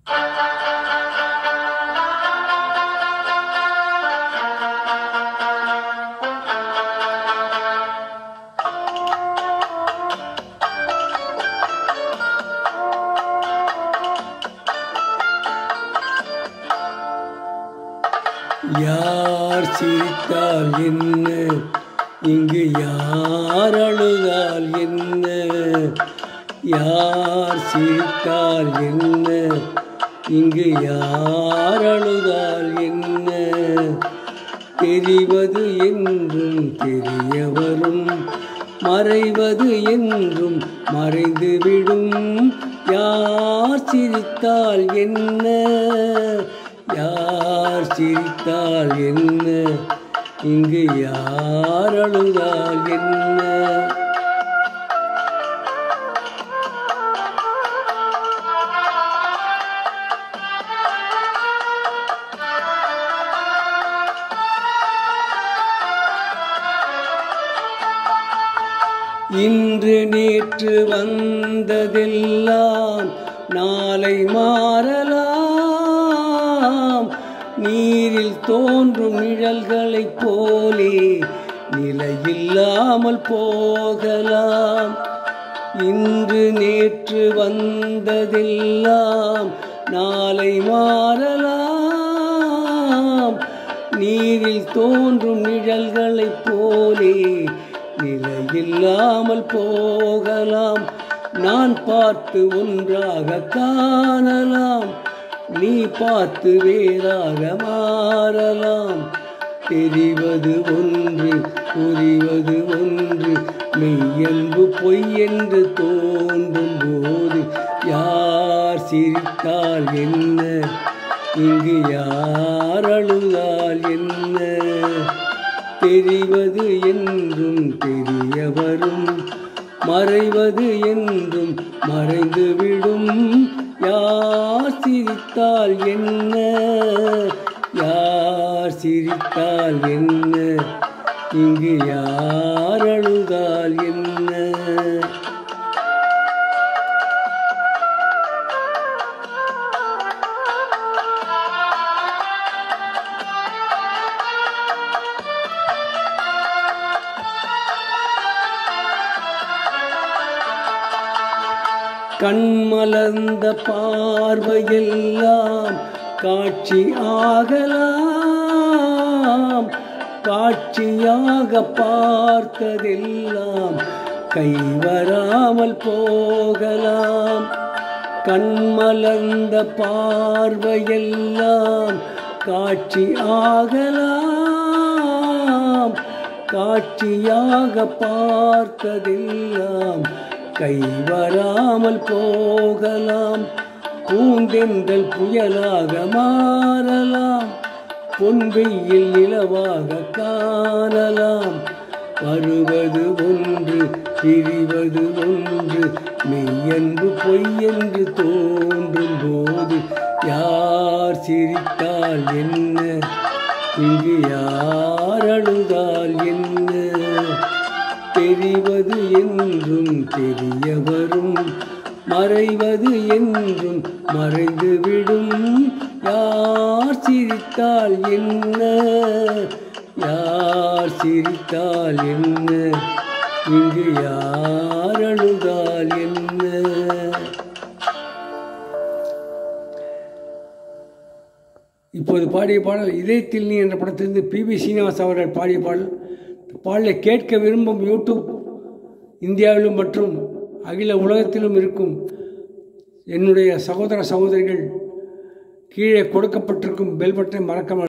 யார் சிரித்தால் என்ன இங்கு யார் அழுதால் என்ன யார் சிரித்தால் என்ன இங்கு யார் அழுதால் என்ன தெரிவது என்றும் தெரிய வரும் மறைவது என்றும் மறைந்துவிடும் யார் சிரித்தால் என்ன யார் சிரித்தால் என்ன இங்கு யார் அழுதால் என்ன இன்று நேற்று வந்ததெல்லாம் நாளை மாறலாம் நீரில் தோன்றும் நிழல்களைப் போலே நிலையில்லாமல் போகலாம் இன்று நேற்று வந்ததெல்லாம் நாளை மாறலாம் நீரில் தோன்றும் நிழல்களைப் போலே நிலையில்லாமல் போகலாம் நான் பார்த்து ஒன்றாக காணலாம் நீ பார்த்து வேறாக மாறலாம் தெரிவது ஒன்று புரிவது ஒன்று மெய்யன்பு பொய் என்று தோன்றும் போது யார் சிரித்தால் என்ன இங்கு யார் அழுதால் என்ன தெரிவது என்றும் தெரிய வரும் மறைவது என்றும் மறைந்துவிடும் யார் சிரித்தால் என்ன யார் சிரித்தால் என்ன இங்கு யார் அழுதால் என்ன கண்மலர்ந்த பார்வையெல்லாம் காட்சி ஆகலாம் காட்சியாக பார்த்ததெல்லாம் கைவராமல் போகலாம் கண்மலர்ந்த பார்வையெல்லாம் காட்சி ஆகலாம் காட்சியாக பார்த்ததெல்லாம் கைவராமல் போகலாம் பூந்தென்றல் புயலாக மாறலாம் பொன்வெயில் நிலவாக காணலாம் வருவது ஒன்று பிரிவது ஒன்று மெய்யன்பு பொய்யென்று தோன்றும் போது யார் சிரித்தால் என்ன இங்கு யார் அழுதால் என்ன தெரிவது என்றும் தெரிய வரும் மறைவது என்றும் மறைந்துவிடும் யார் சிரித்தால் என்ன யார் சிரித்தால் என்ன இங்கு யார் அழுதால் என்ன இப்போது பாடிய பாடல் இதயத்தில் நீ என்ற படத்திலிருந்து பி வி சீனிவாஸ் அவர்கள் பாடிய பாடல் பாடலை கேட்க விரும்பும் யூடியூப் இந்தியாவிலும் மற்றும் அகில உலகத்திலும் இருக்கும் என்னுடைய சகோதர சகோதரிகள் கீழே கொடுக்கப்பட்டிருக்கும் பெல் பட்டனை மறக்காமல்